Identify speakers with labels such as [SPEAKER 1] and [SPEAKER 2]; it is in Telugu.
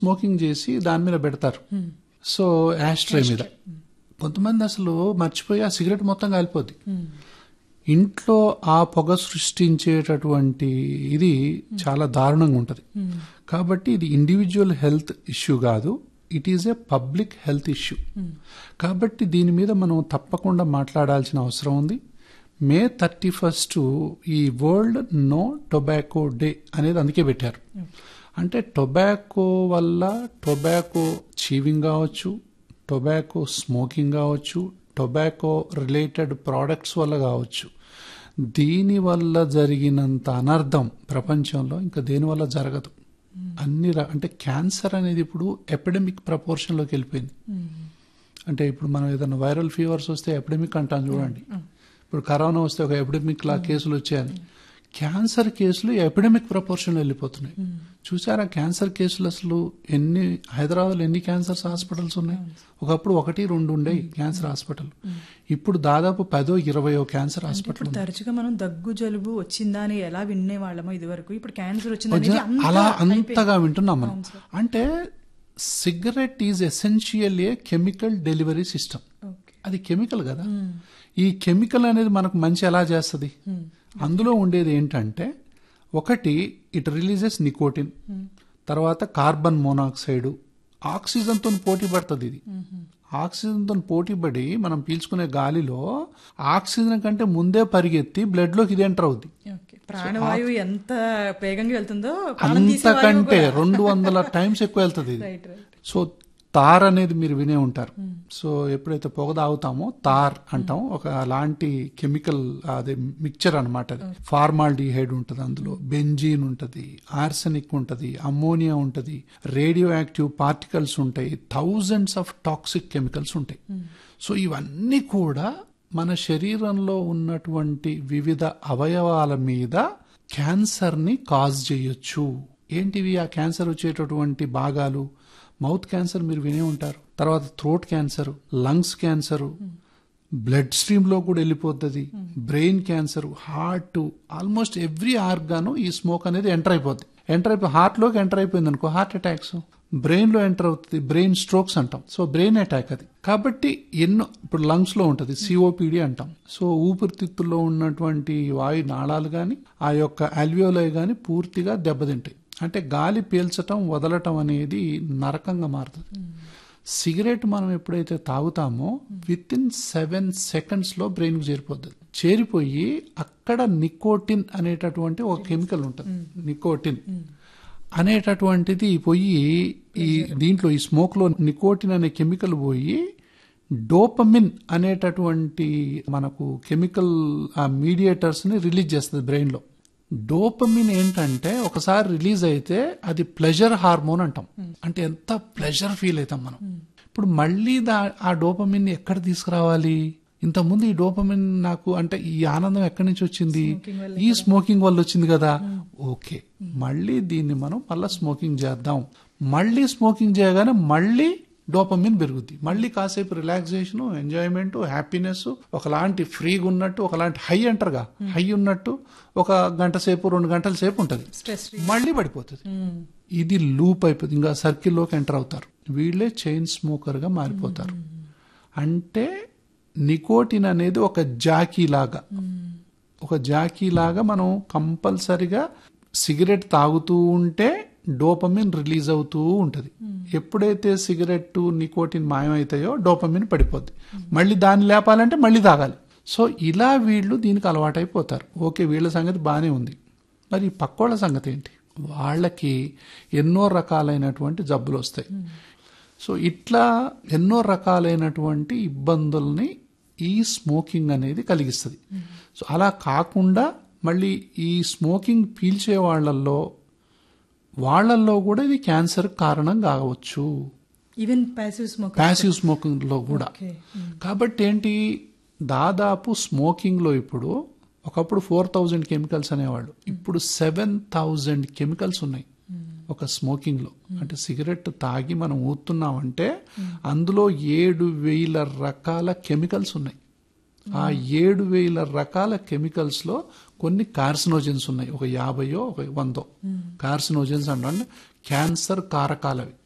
[SPEAKER 1] స్మోకింగ్ చేసి దాని మీద పెడతారు సో యాస్ట్రే మీద కొంతమంది అసలు మర్చిపోయి ఆ సిగరెట్ మొత్తం కాలిపోద్ది ఇంట్లో ఆ పొగ సృష్టించేటటువంటి ఇది చాలా దారుణంగా ఉంటుంది కాబట్టి ఇది ఇండివిజువల్ హెల్త్ ఇష్యూ కాదు it is a public health issue కాబట్టి దీని మీద మనం తప్పకుండా మాట్లాడాల్సిన అవసరం ఉంది మే థర్టీ ఫస్ట్ ఈ వరల్డ్ నో టొబాకో డే అనేది అందుకే పెట్టారు అంటే టొబాకో వల్ల టొబాకో చీవింగ్ కావచ్చు టొబాకో స్మోకింగ్ కావచ్చు టొబాకో రిలేటెడ్ ప్రోడక్ట్స్ వల్ల కావచ్చు దీని వల్ల జరిగినంత అనర్థం ప్రపంచంలో ఇంకా దేని వల్ల జరగదు అన్ని ర- అంటే క్యాన్సర్ అనేది ఇప్పుడు ఎపిడమిక్ ప్రపోర్షన్లోకి వెళ్ళిపోయింది అంటే ఇప్పుడు మనం ఏదైనా వైరల్ ఫీవర్స్ వస్తే ఎపిడమిక్ అంటాం చూడండి ఇప్పుడు కరోనా వస్తే ఒక ఎపిడమిక్ లా కేసులు వచ్చాయని క్యాన్సర్ కేసులు ఎపిడమిక్ ప్రపోర్షన్ వెళ్ళిపోతున్నాయి చూసారా క్యాన్సర్ కేసులు అసలు ఎన్ని హైదరాబాద్లో ఎన్ని క్యాన్సర్స్ హాస్పిటల్స్ ఉన్నాయి ఒకప్పుడు ఒకటి రెండు ఉండేవి క్యాన్సర్ హాస్పిటల్ ఇప్పుడు దాదాపు పదో ఇరవయో క్యాన్సర్ హాస్పిటల్
[SPEAKER 2] ఇప్పుడు తరచుగా మనం దగ్గు జలుబు వచ్చిందా అని ఎలా వినే వాళ్ళమో ఇది వరకు ఇప్పుడు క్యాన్సర్ వచ్చింది అనేది
[SPEAKER 1] వచ్చిన-
[SPEAKER 2] అంతా
[SPEAKER 1] అలా
[SPEAKER 2] అయిపోయింది.
[SPEAKER 1] అంతగా వింటున్నాం మనం అంటే cigarette is essential a chemical delivery system
[SPEAKER 2] okay.
[SPEAKER 1] అది కెమికల్ కదా ఈ కెమికల్ అనేది మనకు మంచి ఎలా చేస్తుంది అందులో ఉండేది ఏంటంటే ఒకటి ఇట్ రిలీజెస్ నికోటిన్ తర్వాత కార్బన్ మోనాక్సైడ్ ఆక్సిజన్తో పోటీ పడుతుంది ఇది ఆక్సిజన్తో పోటీ పడి మనం పీల్చుకునే గాలిలో ఆక్సిజన్ కంటే ముందే పరిగెత్తి బ్లడ్ లోకి ఇది ఎంటర్ అవుద్ది
[SPEAKER 2] ఓకే. ప్రాణవాయువు ఎంత వేగంగా వెళ్తుందో ప్రాణం తీసే వాయువు
[SPEAKER 1] అంతకంటే
[SPEAKER 2] కూడా.
[SPEAKER 1] రెండు వందల టైమ్స్ ఎక్కువ వెళ్తుంది ఇది
[SPEAKER 2] రైట్ రైట్
[SPEAKER 1] సో తార్ అనేది మీరు వినే ఉంటారు సో ఎప్పుడైతే పొగ తాగుతామో తార్ అంటాం ఒక అలాంటి కెమికల్ అదే మిక్చర్ అనమాట అది ఫార్మాల్డిహైడ్ ఉంటుంది అందులో బెంజీన్ ఉంటుంది ఆర్సెనిక్ ఉంటుంది అమ్మోనియా ఉంటుంది రేడియో యాక్టివ్ పార్టికల్స్ ఉంటాయి థౌజండ్స్ ఆఫ్ టాక్సిక్ కెమికల్స్ ఉంటాయి సో ఇవన్నీ కూడా మన శరీరంలో ఉన్నటువంటి వివిధ అవయవాల మీద క్యాన్సర్ ని కాజ్ చేయొచ్చు ఏంటివి ఆ క్యాన్సర్ వచ్చేటటువంటి భాగాలు మౌత్ క్యాన్సర్ మీరు వినే ఉంటారు తర్వాత throat cancer lungs cancer blood stream లో కూడా వెళ్ళిపోతుంది brain cancer heart almost every organ ఈ స్మోక్ అనేది ఎంటర్ అయిపోద్ది ఎంటర్ అయిపోయి హార్ట్ లోకి ఎంటర్ అయిపోయింది అనుకో హార్ట్ అటాక్స్ బ్రెయిన్ లో ఎంటర్ అవుతుంది బ్రెయిన్ స్ట్రోక్స్ అంటాం సో బ్రెయిన్ అటాక్ అది కాబట్టి ఎన్నో ఇప్పుడు లంగ్స్ లో ఉంటుంది సిఓపిడి అంటాం సో ఊపిరితిత్తుల్లో ఉన్నటువంటి వాయు నాళాలు గాని ఆ యొక్క అల్వియోలై గాని పూర్తిగా దెబ్బతింటాయి అంటే గాలి పీల్చటం వదలటం అనేది నరకంగా మారుతుంది సిగరెట్ మనం ఎప్పుడైతే తాగుతామో విత్ ఇన్ సెవెన్ సెకండ్స్ లో బ్రెయిన్ కు చేరిపోతుంది చేరిపోయి అక్కడ నికోటిన్ అనేటటువంటి ఒక కెమికల్ ఉంటుంది నికోటిన్ అనేటటువంటిది పోయి ఈ దీంట్లో ఈ స్మోక్ లో నికోటిన్ అనే కెమికల్ పోయి డోపమిన్ అనేటటువంటి మనకు కెమికల్ మీడియేటర్స్ ని రిలీజ్ చేస్తుంది బ్రెయిన్ లో డోపమిన్ ఏంటంటే ఒకసారి రిలీజ్ అయితే అది ప్లెజర్ హార్మోన్ అంటాం అంటే ఎంత ప్లెజర్ ఫీల్ అవుతాం మనం ఇప్పుడు మళ్ళీ దా- ఆ డోపమిన్ ఎక్కడ తీసుకురావాలి ఇంతకుముందు ఈ డోపమిన్ నాకు అంటే ఈ ఆనందం ఎక్కడి నుంచి వచ్చింది ఈ స్మోకింగ్ వల్ల వచ్చింది కదా ఓకే మళ్ళీ దీన్ని మనం మళ్ళీ స్మోకింగ్ చేద్దాం మళ్ళీ స్మోకింగ్ చేయగానే మళ్ళీ డోపమిన్ పెరుగుద్ది మళ్ళీ కాసేపు రిలాక్సేషన్ ఎంజాయ్మెంట్ హ్యాపీనెస్ ఒకలాంటి ఫ్రీగా ఉన్నట్టు ఒకలాంటి హై అంటారుగా హై ఉన్నట్టు ఒక గంట సేపు రెండు గంటల సేపు ఉంటది
[SPEAKER 2] స్ట్రెస్
[SPEAKER 1] మళ్ళీ పడిపోతుంది ఇది లూప్ అయిపోతుంది ఇంకా సర్కిల్లోకి ఎంటర్ అవుతారు వీళ్ళే చైన్ స్మోకర్ గా మారిపోతారు అంటే నికోటిన్ అనేది ఒక జాకీ లాగా ఒక జాకీ లాగా మనం కంపల్సరిగా సిగరెట్ తాగుతూ ఉంటే డోపమిన్ రిలీజ్ అవుతూ ఉంటది ఎప్పుడైతే సిగరెట్ నికోటిన్ మాయమవుతాయో డోపమిన్ పడిపోద్ది మళ్ళీ దాన్ని లేపాలంటే మళ్ళీ తాగాలి సో ఇలా వీళ్ళు దీనికి అలవాటైపోతారు ఓకే వీళ్ళ సంగతి బాగానే ఉంది మరి ఈ పక్కోళ్ళ సంగతి ఏంటి వాళ్ళకి ఎన్నో రకాలైనటువంటి జబ్బులు వస్తాయి సో ఇట్లా ఎన్నో రకాలైనటువంటి ఇబ్బందుల్ని ఈ స్మోకింగ్ అనేది కలిగిస్తుంది సో అలా కాకుండా మళ్ళీ ఈ స్మోకింగ్ పీల్చే వాళ్ళల్లో వాళ్ళల్లో కూడా ఇది క్యాన్సర్ కారణం కావచ్చు
[SPEAKER 2] even passive smoke
[SPEAKER 1] passive smoking లో కూడా
[SPEAKER 2] ఓకే
[SPEAKER 1] కాబట్టి ఏంటి దాదాపు స్మోకింగ్ లో ఇప్పుడు ఒకప్పుడు ఫోర్ థౌజండ్ కెమికల్స్ అనేవాళ్ళు ఇప్పుడు సెవెన్ థౌజండ్ కెమికల్స్ ఉన్నాయి ఒక స్మోకింగ్ లో అంటే సిగరెట్ తాగి మనం ఊతున్నామంటే అందులో ఏడు వేల రకాల కెమికల్స్ ఉన్నాయి ఆ ఏడు వేల రకాల కెమికల్స్ లో కొన్ని కార్సినోజన్స్ ఉన్నాయి ఒక యాభయో ఒక వందో కార్సినోజన్స్ అంటే క్యాన్సర్ కారకాలవి